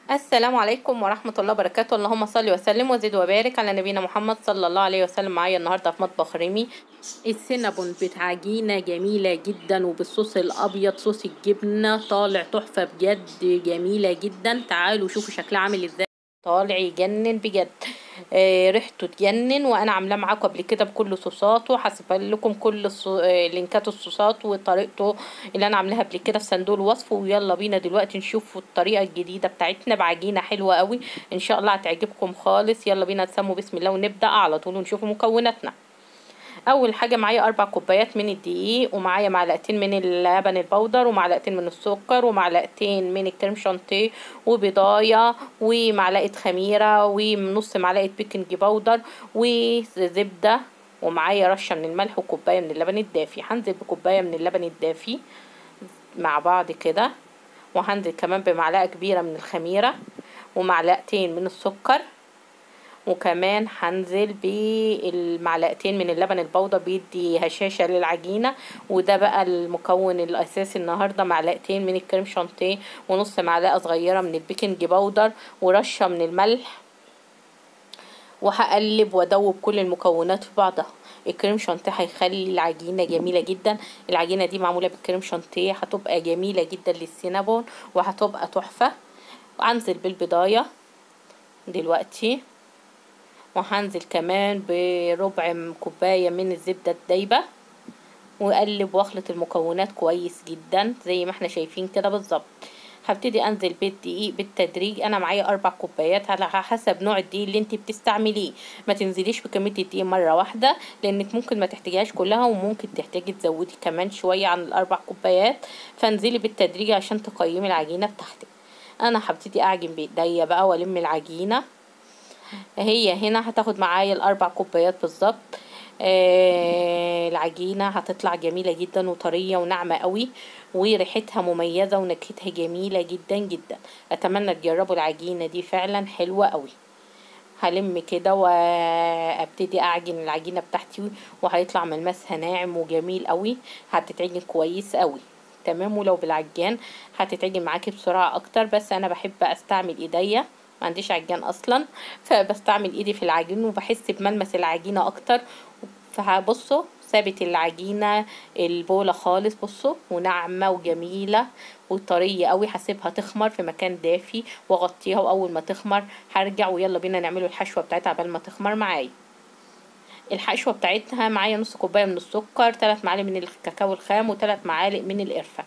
السلام عليكم ورحمة الله وبركاته اللهم صل وسلم وزد وبارك على نبينا محمد صلى الله عليه وسلم معايا النهاردة في مطبخ ريمي السينابون بعجينة جميلة جدا وبالصوص الأبيض صوص الجبنة طالع تحفة بجد جميلة جدا تعالوا شوفوا شكلها عامل ازاي طالع يجنن بجد آه ريحته تجنن وانا عاملاه معاكم قبل كده بكل صوصاته هسيب لكم كل الصو... آه لينكات الصوصات وطريقته اللي انا عاملاها قبل كده في صندوق الوصف ويلا بينا دلوقتي نشوف الطريقه الجديده بتاعتنا بعجينه حلوه قوي ان شاء الله هتعجبكم خالص يلا بينا نسموا بسم الله ونبدا على طول ونشوف مكوناتنا اول حاجه معايا اربع كوبايات من الدقيق ومعايا معلقتين من اللبن البودر ومعلقتين من السكر ومعلقتين من الكريم شانتيه وبضايه ومعلقه خميره ونص معلقه بيكنج باودر وزبده ومعايا رشه من الملح وكوبايه من اللبن الدافي هنزل بكوبايه من اللبن الدافي مع بعض كده وهنزل كمان بمعلقه كبيره من الخميره ومعلقتين من السكر وكمان هنزل بالمعلقتين من اللبن البودر بيدي هشاشة للعجينة وده بقى المكون الأساسي النهاردة معلقتين من الكريم شانتيه ونص معلقة صغيرة من البيكنج باودر ورشة من الملح وهقلب وادوب كل المكونات في بعضها الكريم شانتيه هيخلي العجينة جميلة جدا العجينة دي معمولة بالكريم شانتيه هتبقى جميلة جدا للسينابون وهتبقى تحفة وهنزل بالبضاية دلوقتي وهنزل كمان بربع كوباية من الزبدة الدايبة واقلب واخلط المكونات كويس جدا زي ما احنا شايفين كده بالظبط هبتدي انزل بالدقيق بالتدريج انا معايا اربع كوبايات على حسب نوع الدقيق اللي انت بتستعمليه ما تنزليش بكميه الدقيق مره واحده لانك ممكن ما تحتاجيهاش كلها وممكن تحتاجي تزودي كمان شويه عن الاربع كوبايات فانزلي بالتدريج عشان تقيمي العجينه بتاعتك انا هبتدي اعجن بايديا بقى والم العجينه هي هنا هتاخد معايا الاربع كوبايات بالظبط آه العجينه هتطلع جميله جدا وطريه وناعمه قوي وريحتها مميزه ونكهتها جميله جدا جدا اتمنى تجربوا العجينه دي فعلا حلوه قوي هلم كده وابتدي اعجن العجينه بتاعتي وهيطلع ملمسها ناعم وجميل قوي هتتعجن كويس قوي تمام ولو بالعجان هتتعجن معاكي بسرعه اكتر بس انا بحب استعمل ايديا ما عنديش عجان اصلا فبستعمل ايدي في العجين وبحس بملمس العجينه اكتر فبصوا سابت العجينه البوله خالص بصوا وناعمه وجميله وطريه قوي هسيبها تخمر في مكان دافي واغطيها واول ما تخمر هرجع ويلا بينا نعملوا الحشوه بتاعتها قبل ما تخمر معايا الحشوه بتاعتها معايا نص كوبايه من السكر ثلاث معالق من الكاكاو الخام وثلاث معالق من القرفه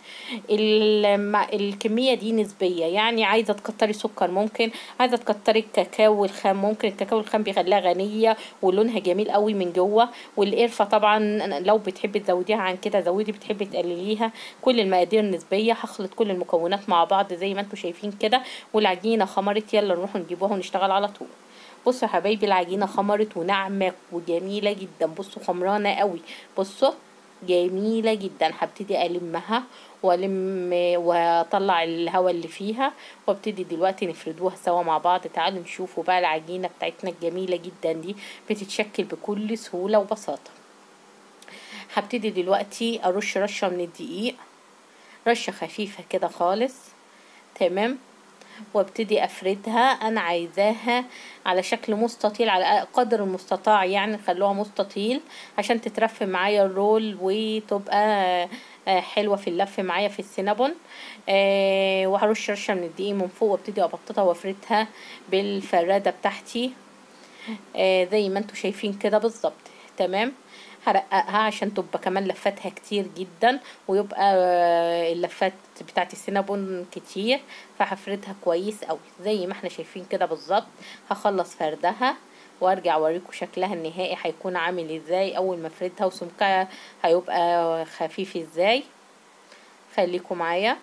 الكميه دي نسبيه يعني عايزه تكتري سكر ممكن عايزه تكتري الكاكاو الخام ممكن الكاكاو الخام بيخليها غنيه ولونها جميل قوي من جوه والقرفه طبعا لو بتحبي تزوديها عن كده زودي بتحبي تقلليها كل المقادير نسبيه هخلط كل المكونات مع بعض زي ما انتم شايفين كده والعجينه خمرت يلا نروح نجيبوها ونشتغل على طول بصوا يا حبايبي العجينه خمرت وناعمه وجميله جدا بصوا خمرانه قوي بصوا جميله جدا هبتدي المها والم واطلع الهواء اللي فيها وابتدي دلوقتي نفردوها سوا مع بعض تعالوا نشوفوا بقى العجينه بتاعتنا الجميله جدا دي بتتشكل بكل سهوله وبساطه هبتدي دلوقتي ارش رشه من الدقيق رشه خفيفه كده خالص تمام وابتدي افردها انا عايزاها على شكل مستطيل على قدر المستطاع يعني خلوها مستطيل عشان تترف معايا الرول وتبقى حلوه في اللف معايا في السينابون أه وهرش رشه من الدقيق من فوق وابتدي ابططها وافردها بالفراده بتاعتي أه زي ما انتم شايفين كده بالظبط تمام هرققها عشان تبقى كمان لفاتها كتير جدا ويبقى اللفات بتاعت السينابون كتير فهفردها كويس قوي زي ما احنا شايفين كده بالظبط هخلص فردها وارجع اوريكم شكلها النهائي هيكون عامل ازاي اول ما افردها وسمكها هيبقى خفيف ازاي خليكم معايا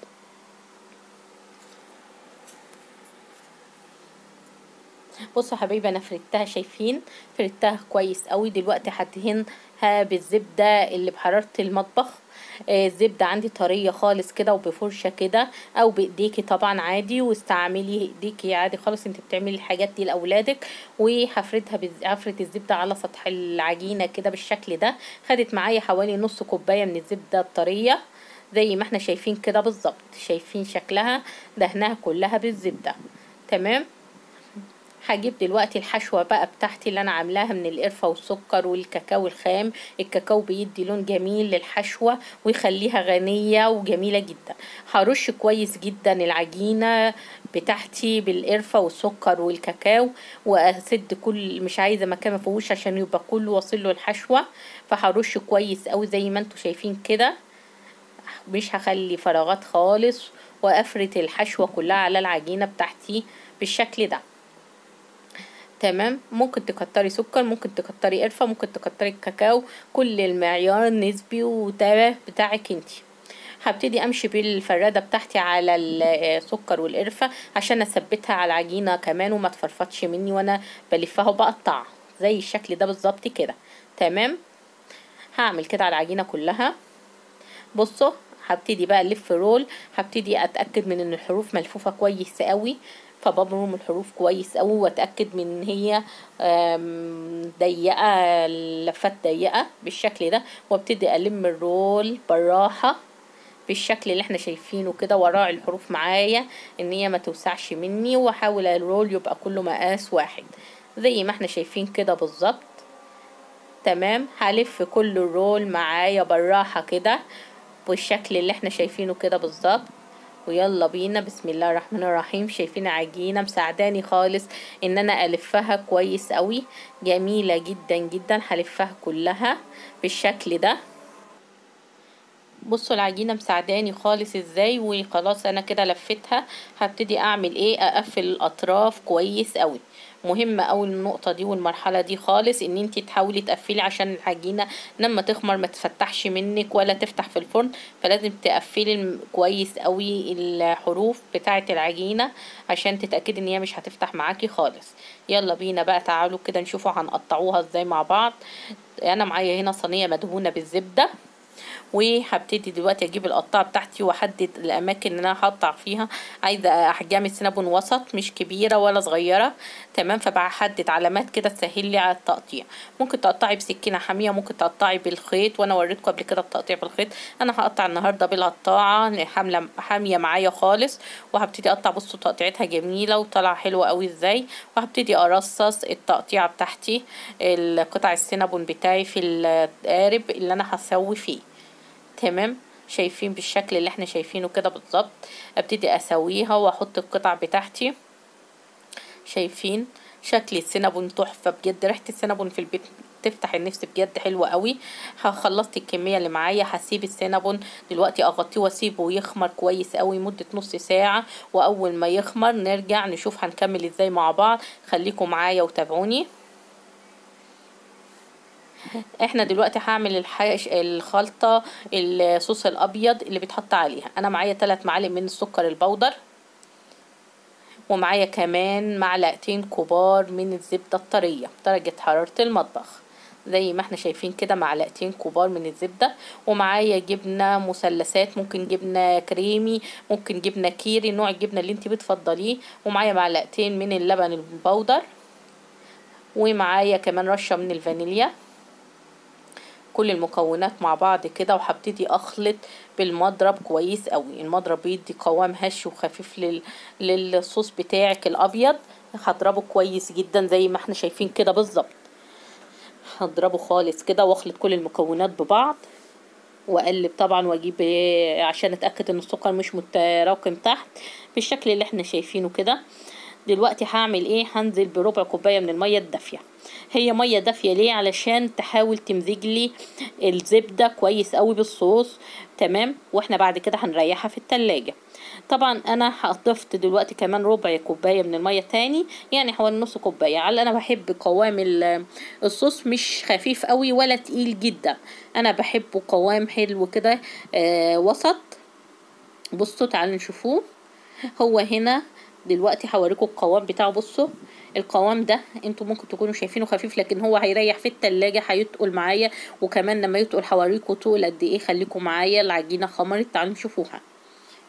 بصوا يا حبايبي انا فردتها شايفين فردتها كويس قوي دلوقتي هدهنها بالزبده اللي بحراره المطبخ آه الزبده عندي طريه خالص كده وبفرشه كده او بايديكي طبعا عادي واستعملي ايديكي عادي خالص انت بتعملي الحاجات دي لاولادك وهفردها بز... هفرد الزبده على سطح العجينه كده بالشكل ده خدت معايا حوالي نص كوبايه من الزبده الطريه زي ما احنا شايفين كده بالظبط شايفين شكلها دهنها كلها بالزبدة تمام هجيب دلوقتي الحشوة بقى بتاعتي اللي انا عاملاها من القرفة والسكر والكاكاو الخام الكاكاو بيدي لون جميل للحشوة ويخليها غنية وجميلة جدا هرش كويس جدا العجينة بتاعتي بالقرفة والسكر والكاكاو واسد كل مش عايزة مكان مفيهوش عشان يبقى كله واصل له الحشوة فهرش كويس اوي زي ما انتوا شايفين كده مش هخلي فراغات خالص وافرد الحشوة كلها على العجينة بتاعتي بالشكل ده تمام ممكن تكتري سكر ممكن تكتري قرفة ممكن تكتري كاكاو كل المعيار نسبي وده بتاعك انتي هبتدي امشي بالفرادة بتاعتي على السكر والقرفة عشان اثبتها على العجينة كمان وما تفرفتش مني وانا بلفها وبقطعها زي الشكل ده بالظبط كده تمام هعمل كده على العجينة كلها بصوا هبتدي بقى الف رول هبتدي اتاكد من ان الحروف ملفوفه كويس قوي فببرم الحروف كويس قوي واتاكد من ان هي ضيقه لفات ضيقه بالشكل ده وابتدي الم الرول بالراحه بالشكل اللي احنا شايفينه كده وراعي الحروف معايا ان هي ما توسعش مني واحاول الرول يبقى كله مقاس واحد زي ما احنا شايفين كده بالظبط تمام هلف كل الرول معايا بالراحه كده بالشكل اللي احنا شايفينه كده بالظبط ويلا بينا بسم الله الرحمن الرحيم شايفين عجينة مساعداني خالص ان انا الفها كويس قوي جميلة جدا جدا هلفها كلها بالشكل ده بصوا العجينة مساعداني خالص ازاي وخلاص انا كده لفتها هبتدي اعمل ايه اقفل الاطراف كويس قوي مهمة أوي النقطة دي والمرحلة دي خالص ان انتي تحاولي تقفلي عشان العجينة لما تخمر ما تفتحش منك ولا تفتح في الفرن فلازم تقفلي كويس قوي الحروف بتاعة العجينة عشان تتأكدي ان هي مش هتفتح معاكي خالص يلا بينا بقى تعالوا كده نشوفوا هنقطعوها ازاي مع بعض انا معايا هنا صينية مدهونة بالزبدة وهبتدي دلوقتي اجيب القطاعه بتاعتي واحدد الاماكن اللي انا هقطع فيها عايزه احجام السينابون وسط مش كبيره ولا صغيره تمام فبحدد علامات كده تسهل لي على التقطيع ممكن تقطعي بسكينه حاميه ممكن تقطعي بالخيط وانا وريتكم قبل كده التقطيع بالخيط انا هقطع النهارده بالقطاعه حامله حاميه معايا خالص وهبتدي اقطع بصوا تقطيعتها جميله وطالعه حلوه قوي ازاي وهبتدي ارصص التقطيعه بتاعتي القطع السينابون بتاعي في القارب اللي انا هسوي فيه تمام شايفين بالشكل اللي احنا شايفينه كده بالظبط ابتدي اسويها واحط القطع بتاعتي شايفين شكل السينابون تحفه بجد ريحه السينابون في البيت تفتح النفس بجد حلوه قوي خلصت الكميه اللي معايا هسيب السينابون دلوقتي اغطيه واسيبه يخمر كويس قوي مده نص ساعه واول ما يخمر نرجع نشوف هنكمل ازاي مع بعض خليكم معايا وتابعوني احنا دلوقتي هعمل الحش... الخلطة الصوص الابيض اللي بيتحط عليها انا معايا 3 معالق من السكر البودر ومعايا كمان معلقتين كبار من الزبدة الطرية درجة حرارة المطبخ زي ما احنا شايفين كده معلقتين كبار من الزبدة ومعايا جبنة مثلثات ممكن جبنة كريمي ممكن جبنة كيري نوع الجبنة اللي انت بتفضليه ومعايا معلقتين من اللبن البودر ومعايا كمان رشة من الفانيليا كل المكونات مع بعض كده وهبتدي اخلط بالمضرب كويس قوي المضرب بيدي قوام هش وخفيف لل... للصوص بتاعك الابيض هضربه كويس جدا زي ما احنا شايفين كده بالظبط هضربه خالص كده واخلط كل المكونات ببعض واقلب طبعا واجيب عشان اتاكد ان السكر مش متراكم تحت بالشكل اللي احنا شايفينه كده دلوقتي هعمل ايه هنزل بربع كوبايه من الميه الدافيه هي ميه دافيه ليه علشان تحاول تمزج لي الزبده كويس قوي بالصوص تمام واحنا بعد كده هنريحها في التلاجة طبعا انا ضفت دلوقتي كمان ربع كوبايه من الميه تاني يعني حوالي نص كوبايه على انا بحب قوام الصوص مش خفيف قوي ولا تقيل جدا انا بحبه قوام حلو كده آه وسط بصوا تعالوا نشوفوه هو هنا دلوقتي هوريكم القوام بتاعه بصوا القوام ده انتوا ممكن تكونوا شايفينه خفيف لكن هو هيريح في التلاجة هيتقل معايا وكمان لما يتقل هوريكم تقل قد ايه خليكم معايا العجينه خمرت تعالوا نشوفوها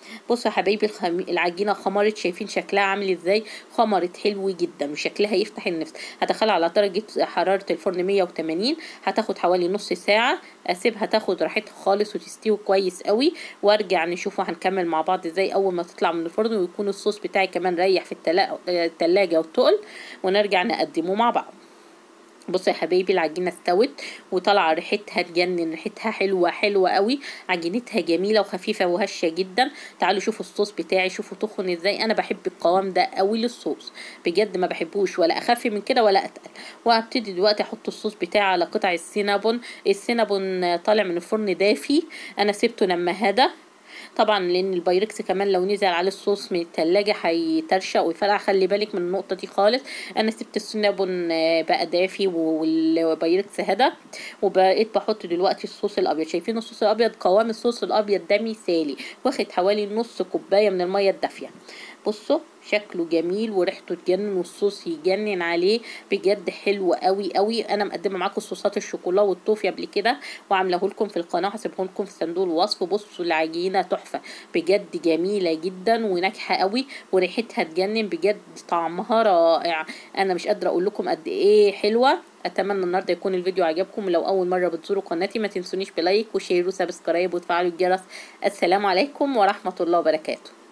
بصوا يا حبايبي الخم... العجينه خمرت شايفين شكلها عامل ازاي خمرت حلو جدا وشكلها يفتح النفس هدخلها على درجه حراره الفرن 180 هتاخد حوالي نص ساعه اسيبها تاخد راحتها خالص وتستوي كويس قوي وارجع نشوفه هنكمل مع بعض ازاي اول ما تطلع من الفرن ويكون الصوص بتاعي كمان ريح في التلا... التلاجة وتقل ونرجع نقدمه مع بعض بصوا يا حبايبي العجينه استوت وطالعه ريحتها تجنن ريحتها حلوه حلوه قوي عجينتها جميله وخفيفه وهشه جدا تعالوا شوفوا الصوص بتاعي شوفوا تخن ازاي انا بحب القوام ده قوي للصوص بجد ما بحبوش ولا اخف من كده ولا اتقل وهبتدي دلوقتي احط الصوص بتاعي على قطع السينابون السينابون طالع من الفرن دافي انا سبته لما هدى طبعا لان البايركس كمان لو نزل عليه الصوص من التلاجة هيترشق ويفرقع خلي بالك من النقطة دي خالص انا سبت السينابون بقى دافي والبايركس هدى وبقيت بحط دلوقتي الصوص الابيض شايفين الصوص الابيض قوام الصوص الابيض ده مثالي واخد حوالي نص كوباية من المية الدافية بصوا شكله جميل وريحته تجنن والصوص يجنن عليه بجد حلو قوي قوي انا مقدمه معاكم صوصات الشوكولا والطوفي قبل كده وعاملاه لكم في القناه هسيبه لكم في صندوق الوصف بصوا العجينه تحفه بجد جميله جدا وناجحه قوي وريحتها تجنن بجد طعمها رائع انا مش قادره اقول لكم قد ايه حلوه اتمنى النهارده يكون الفيديو عجبكم ولو اول مره بتزوروا قناتي ما تنسونيش بلايك وشير وسبسكرايب وتفعلوا الجرس السلام عليكم ورحمه الله وبركاته